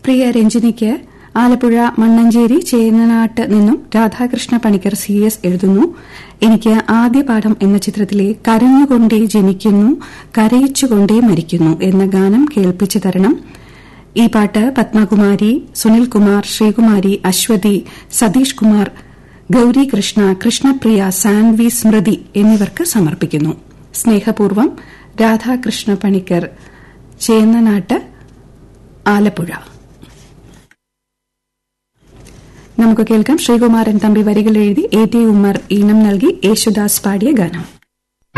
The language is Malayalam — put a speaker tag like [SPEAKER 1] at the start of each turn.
[SPEAKER 1] പ്രിയ രഞ്ജിനിക്ക് ആലപ്പുഴ മണ്ണഞ്ചേരി ചേന്നനാട്ട് നിന്നും രാധാകൃഷ്ണ പണിക്കർ സി എസ് എഴുതുന്നു എനിക്ക് ആദ്യ പാഠം എന്ന ചിത്രത്തിലെ കരഞ്ഞുകൊണ്ടേ ജനിക്കുന്നു കരയിച്ചുകൊണ്ടേ മരിക്കുന്നു എന്ന ഗാനം കേൾപ്പിച്ചു തരണം ഈ പാട്ട് പത്മകുമാരി സുനിൽകുമാർ ശ്രീകുമാരി അശ്വതി സതീഷ് കുമാർ ഗൌരി കൃഷ്ണ കൃഷ്ണപ്രിയ സാൻവി സ്മൃതി എന്നിവർക്ക് സമർപ്പിക്കുന്നു സ്നേഹപൂർവം രാധാകൃഷ്ണ പണിക്കർ ചേന്നനാട്ട് ആലപ്പുഴ നമുക്ക് കേൾക്കാം ശ്രീകുമാരൻ തമ്പി വരികൾ എഴുതി എ ടി ഉമ്മർ ഈണം നൽകി യേശുദാസ് പാടിയ ഗാനം